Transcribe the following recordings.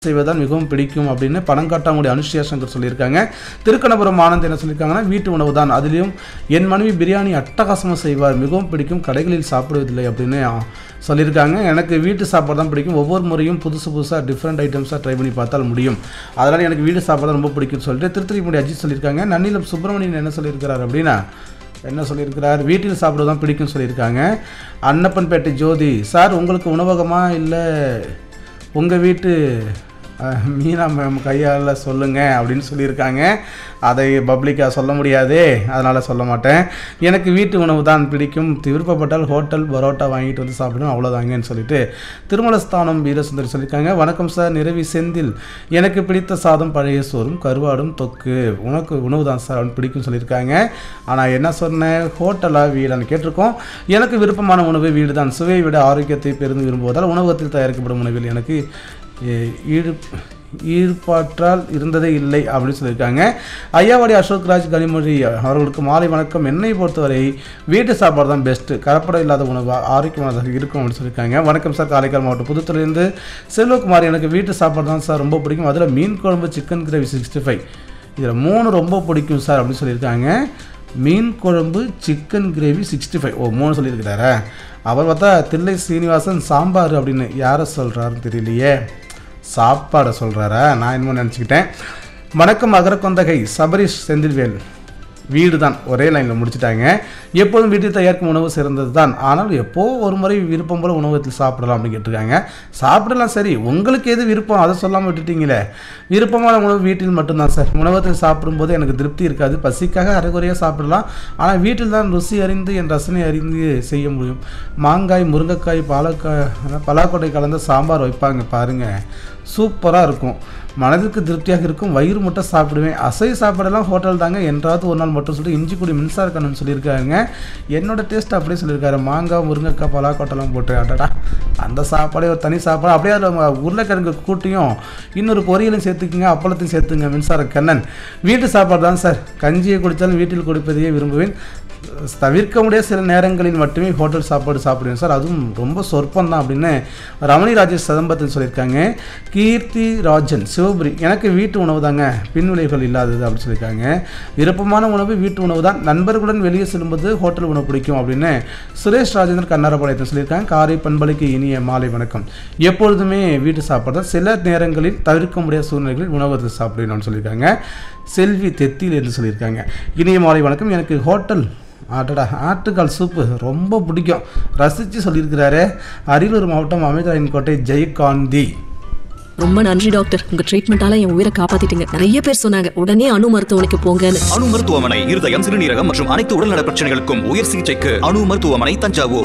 செய்வதுதான் மிகவும் பிடிக்கும் அப்படின்னு பணங்காட்டாங்குடி அனுஷ்யா சங்கர் சொல்லியிருக்காங்க திருக்கணபுரம் ஆனந்த் என்ன சொல்லியிருக்காங்கன்னா வீட்டு உணவு தான் அதுலேயும் என் மனைவி பிரியாணி அட்டகாசமாக செய்வார் மிகவும் பிடிக்கும் கடைகளில் சாப்பிடுவதில்லை அப்படின்னு ஆ, சொல்லியிருக்காங்க எனக்கு வீட்டு சாப்பாடு தான் பிடிக்கும் ஒவ்வொரு முறையும் புதுசு புதுசாக டிஃப்ரெண்ட் ஐட்டம்ஸாக ட்ரை பண்ணி பார்த்தால் முடியும் அதனால் எனக்கு வீட்டு சாப்பாடு ரொம்ப பிடிக்கும்னு சொல்லிட்டு திருத்திரிப்பூடி அஜித் சொல்லியிருக்காங்க நன்னிலம் சுப்பிரமணியன் என்ன சொல்லியிருக்கிறார் அப்படின்னா என்ன சொல்லியிருக்கிறார் வீட்டில் சாப்பிட தான் பிடிக்கும்னு சொல்லியிருக்காங்க அன்னப்பன்பேட்டை ஜோதி சார் உங்களுக்கு உணவகமா இல்லை உங்கள் வீட்டு அஹ், மீனா மேம் கையால் சொல்லுங்கள் அப்படின்னு சொல்லியிருக்காங்க அதை பப்ளிக்காக சொல்ல முடியாதே அதனால் சொல்ல மாட்டேன் எனக்கு வீட்டு உணவு தான் பிடிக்கும் விருப்பப்பட்டால் ஹோட்டல் பரோட்டா வாங்கிட்டு வந்து சாப்பிடணும் அவ்வளோதாங்கன்னு சொல்லிட்டு திருமலஸ்தானம் வீரசுந்தரி சொல்லியிருக்காங்க வணக்கம் சார் நிறவி செந்தில் எனக்கு பிடித்த சாதம் பழைய சோறும் கருவாடும் தொக்கு உனக்கு உணவு தான் சார் அவனுக்கு பிடிக்கும் சொல்லியிருக்காங்க ஆனால் என்ன சொன்னேன் ஹோட்டலா வீடான்னு கேட்டிருக்கோம் எனக்கு விருப்பமான உணவு வீடு தான் சுவையை விட ஆரோக்கியத்தை பெருந்து விரும்புவதால் உணவகத்தில் தயாரிக்கப்படும் உணவில் எனக்கு எ, ஈடு ஈடுபாற்றால் இருந்ததே இல்லை அப்படின்னு சொல்லியிருக்காங்க ஐயாவாடி அசோக்ராஜ் கனிமொழி அவர்களுக்கு மாலை வணக்கம் என்னை பொறுத்தவரை வீட்டு சாப்பாடு தான் பெஸ்ட்டு கலப்படம் இல்லாத உணவு ஆரோக்கியமானதாக இருக்கும் அப்படின்னு சொல்லியிருக்காங்க வணக்கம் சார் காரைக்கால் மாவட்டம் புதுத்துறையிலேருந்து செல்வகுமார் எனக்கு வீட்டு சாப்பாடு தான் சார் ரொம்ப பிடிக்கும் அதில் மீன் குழம்பு சிக்கன் கிரேவி சிக்ஸ்டி ஃபைவ் இதில் மூணு ரொம்ப பிடிக்கும் சார் அப்படின்னு சொல்லியிருக்காங்க மீன் குழம்பு சிக்கன் கிரேவி சிக்ஸ்டி ஃபைவ் ஓ மூணு சொல்லியிருக்கிறாரா அவர் பார்த்தா தில்லை சீனிவாசன் சாம்பார் அப்படின்னு யாரை சொல்கிறாருன்னு தெரியலையே சாப்பாடை சொல்கிறாரா நான் என்னமோ நினச்சிக்கிட்டேன் வணக்கம் அகரக்கொந்தகை சபரிஷ் செந்தில்வேல் வீடு தான் ஒரே லைனில் முடிச்சிட்டாங்க எப்போதும் வீட்டில் தயாரிக்கும் உணவு சிறந்தது தான் ஆனால் எப்போ ஒரு முறை விருப்பம் போல் உணவகத்தில் சாப்பிடலாம் அப்படின்னு கேட்டிருக்காங்க சாப்பிடலாம் சரி உங்களுக்கு எது விருப்பம் அதை சொல்லாமல் விட்டுட்டீங்களே விருப்பமான உணவு வீட்டில் மட்டும்தான் சார் உணவகத்தில் சாப்பிடும்போது எனக்கு திருப்தி இருக்காது பசிக்காக அரைகுறையாக சாப்பிடலாம் ஆனால் வீட்டில் தான் ருசி அறிந்து என் ரசனை அறிந்து செய்ய முடியும் மாங்காய் முருங்கைக்காய் பாலக்காய் பலாக்கொட்டை கலந்த சாம்பார் வைப்பாங்க பாருங்கள் சூப்பராக இருக்கும் மனதிற்கு திருப்தியாக இருக்கும் வயிறு மட்டும் சாப்பிடுவேன் அசைவ சாப்பாடெல்லாம் ஹோட்டல் தாங்க என்றாவது ஒரு நாள் மட்டும் சொல்லிட்டு இஞ்சி குடி மின்சார கண்ணன் சொல்லியிருக்காங்க என்னோட டேஸ்ட் அப்படியே சொல்லியிருக்காரு மாங்காய் முருங்கைக்காய் பலாக்கொட்டெல்லாம் போட்டு அடடா அந்த சாப்பாடே ஒரு தனி சாப்பாடு அப்படியே அதில் உருளைக்கிழங்கு கூட்டியும் இன்னொரு பொரியலையும் சேர்த்துக்குங்க அப்பளத்தையும் சேர்த்துங்க மின்சார கண்ணன் வீட்டு சாப்பாடு தான் சார் கஞ்சியை குடித்தாலும் வீட்டில் குடிப்பதையே விரும்புவேன் தவிர்க்க முடியாத சில நேரங்களில் மட்டுமே ஹோட்டல் சாப்பாடு சாப்பிடுவேன் சார் அதுவும் ரொம்ப சொற்பம் தான் அப்படின்னு ரமணி ராஜேஷ் சதம்பத்தில் சொல்லியிருக்காங்க கீர்த்தி ராஜன் சிவபுரி எனக்கு வீட்டு உணவு தாங்க பின்விளைவுகள் இல்லாதது அப்படின்னு சொல்லியிருக்காங்க விருப்பமான உணவு வீட்டு உணவு தான் நண்பர்களுடன் வெளியே செல்லும்போது ஹோட்டல் உணவு பிடிக்கும் அப்படின்னு சுரேஷ் ராஜேந்திரன் கண்ணாரபாளையத்தில் சொல்லியிருக்காங்க காரை பண்பலைக்கு இனிய மாலை வணக்கம் எப்பொழுதுமே வீட்டு சாப்பாடு தான் சில நேரங்களில் தவிர்க்க முடியாத சூழ்நிலைகளில் உணவகத்தில் சாப்பிடுவேன் சொல்லியிருக்காங்க செல்வி தெத்தில் என்று சொல்லியிருக்காங்க இனிய மாலை வணக்கம் எனக்கு ஹோட்டல் ஆட்டடா ஆட்டுக்கால் சூப்பு ரொம்ப பிடிக்கும் ரசித்து சொல்லியிருக்கிறாரு அரியலூர் மாவட்டம் அமைச்சரின் கோட்டை ஜெயகாந்தி ரொம்ப நன்றி டாக்டர் உங்க ட்ரீட்மெண்டால என் உயிரை காப்பாத்திட்டீங்க நிறைய பேர் சொன்னாங்க உடனே அணு மருத்துவமனைக்கு போங்கன்னு அணு மருத்துவமனை இருதயம் சிறுநீரகம் மற்றும் அனைத்து உடல்நல பிரச்சனைகளுக்கும் உயர் சிகிச்சைக்கு அணு மருத்துவமனை தஞ்சாவூர்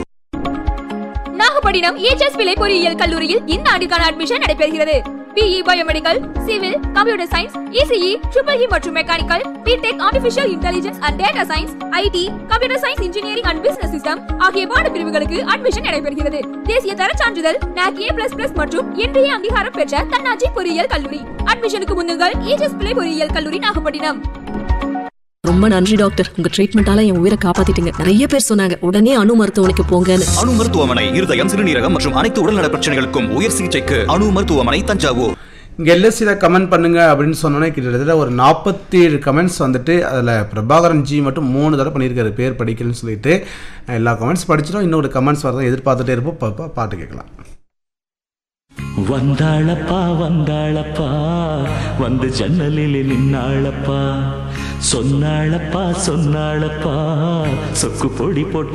நாகப்பட்டினம் ஏச்எஸ் பிள்ளை பொறியியல் கல்லூரியில் இந்த ஆண்டுக்கான அட்மிஷன் நடைபெறுகிறது BE biomedical civil computer science ECE triple E மற்றும் mechanical BTech artificial intelligence and data science IT computer science engineering and business system ஆகிய பாடப்பிரிவுகளுக்கு அட்மிஷன் நடைபெறுகிறது தேசிய தர சான்றிதழ் NAC A++ மற்றும் இன்றைய அங்கீகாரம் பெற்ற தன்னாட்சி பொறியியல் கல்லூரி அட்மிஷனுக்கு முன்னுங்கள் ஏச்எஸ் பிள்ளை பொறியியல் கல்லூரி நாகப்பட்டினம் ரொம்ப நன்றி டாக்டர் உங்க ட்ரீட்மெண்டால என் உயிரை காப்பாத்திட்டீங்க நிறைய பேர் சொன்னாங்க உடனே அணு மருத்துவமனைக்கு போங்கன்னு அணு மருத்துவமனை இருதயம் சிறுநீரகம் மற்றும் அனைத்து உடல்நல பிரச்சனைகளுக்கும் உயர் சிகிச்சைக்கு அணு மருத்துவமனை தஞ்சாவூர் இங்கே எல்எஸ்சியில் கமெண்ட் பண்ணுங்க அப்படின்னு சொன்னோன்னே கிட்டத்தட்ட ஒரு நாற்பத்தி ஏழு கமெண்ட்ஸ் வந்துட்டு அதில் பிரபாகரன் ஜி மட்டும் மூணு தடவை பண்ணியிருக்காரு பேர் படிக்கலன்னு சொல்லிட்டு எல்லா கமெண்ட்ஸ் படிச்சிட்டோம் இன்னொரு கமெண்ட்ஸ் வரதான் எதிர்பார்த்துட்டே இருப்போம் பாப்பா பாட்டு கேட்கலாம் வந்தாளப்பா வந்தாளப்பா வந்து ஜன்னலில் நின்னாளப்பா சொன்னாளப்பா சொன்னாளப்பா சொக்கு பொடி போட்டு